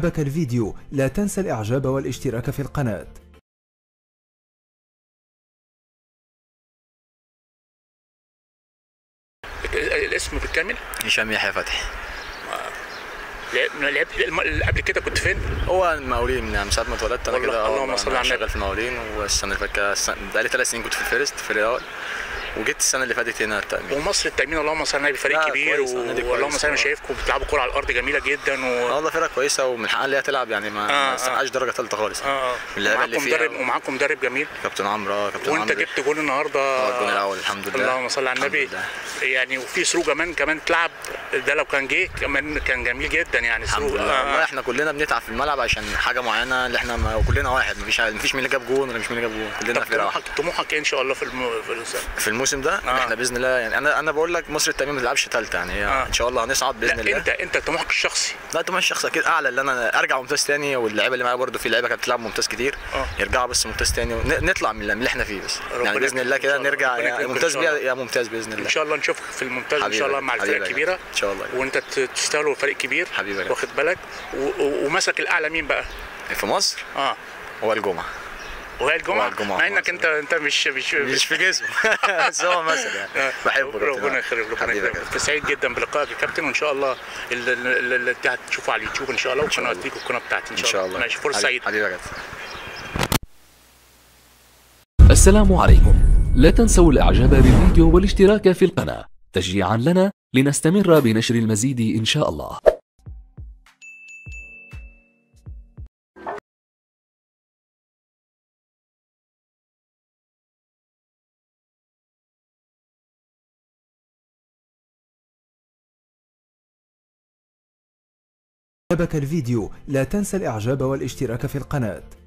عجبك الفيديو لا تنسى الاعجاب والاشتراك في القناة الاسم بالكامل هشام يحيى فتحي لعب- لعبت الم- قبل كده كنت فين؟ هو مقاولين من ساعه ما اتولدت انا والله- كده اللهم آه، صل أنا على النبي. شغال في المقاولين والسنه اللي فاتت السنة- بقالي ثلاث سنين كنت في الفيرست في الريال وجيت السنه اللي فاتت هنا التامين ومصر التأمين اللهم صل على النبي فريق لا، كبير كويس، النادي كويس. واللهم صل انا شايفكم بتلعبوا كوره على الارض جميله جدا و... اه والله فرقه كويسه ومن حقها اللي هي تلعب يعني ما آه، ما استحقش درجه ثالثه خالص اه اه اللعيبه اللي ومعاكم فيها مدرب ومعاكم مدرب جميل كابتن عمرو آه، كابتن وانت عمرو جبت جول النهارده اه الجون الاول الحمد لله اللهم صل على النبي الحمد لله. يعني وفي ثرو كمان كمان تلعب ده لو كان جه كمان كان جميل جدا يعني الحمد ثرو لله والله احنا كلنا بنتعب في الملعب عشان حاجه معينه اللي احنا ما كلنا واحد مفيش مفيش مين اللي جاب جون ولا مش مين اللي جاب جون كلنا طب فرقه واحده طموحك طموحك ايه ان شاء الله في الم... في الس- في الموسم ده آه. احنا باذن الله يعني انا انا بقول لك مصر التامين ما تلعبش ثالثه يعني هي آه. ان شاء الله هنصعد باذن لا الله انت انت طموحك الشخصي لا طبعا الشخص اكيد اعلى اللي انا ارجع ممتاز تاني واللعيبه اللي معايا برده في لعيبه كانت بتلعب ممتاز كتير اه. يرجعوا بس ممتاز تاني ونطلع من اللي احنا فيه بس ربنا يعني باذن الله يكرمك إن كده شاء الله. نرجع ربنا يا يكرمك إن ممتاز شاء بيها الله. يا ممتاز باذن الله ان شاء الله نشوفك في الممتاز ان حبيبي شاء الله يا مع حبيبي الفرق يا الكبيره ان شاء الله وانت ت- تستاهلوا فريق كبير حبيبي يا واخد بالك و- و- ومسك الاعلى مين بقى؟ في مصر اه هو الجمعه وهي الجمعه وائل الجمعة مع في انك مصر. انت انت مش مش مش في جسمه بس هو مثل يعني آه. بحبه كابتن ربنا عمرو. يخليك ربنا حبيبي يا يخليك كابتن. سعيد جدا بلقائك يا كابتن وان شاء الله اللي, اللي اللي انت هتشوفه على اليوتيوب ان شاء الله شاء والقناه الله. دي والقناه بتاعتي ان شاء الله ماشي فرصه حبيبي- سعيده حبيبي يا كابتن السلام عليكم لا تنسوا الاعجاب بالفيديو والاشتراك في القناة تشجيعا لنا لنستمر بنشر المزيد ان شاء الله عجبك الفيديو لا تنسى الاعجاب والاشتراك في القناة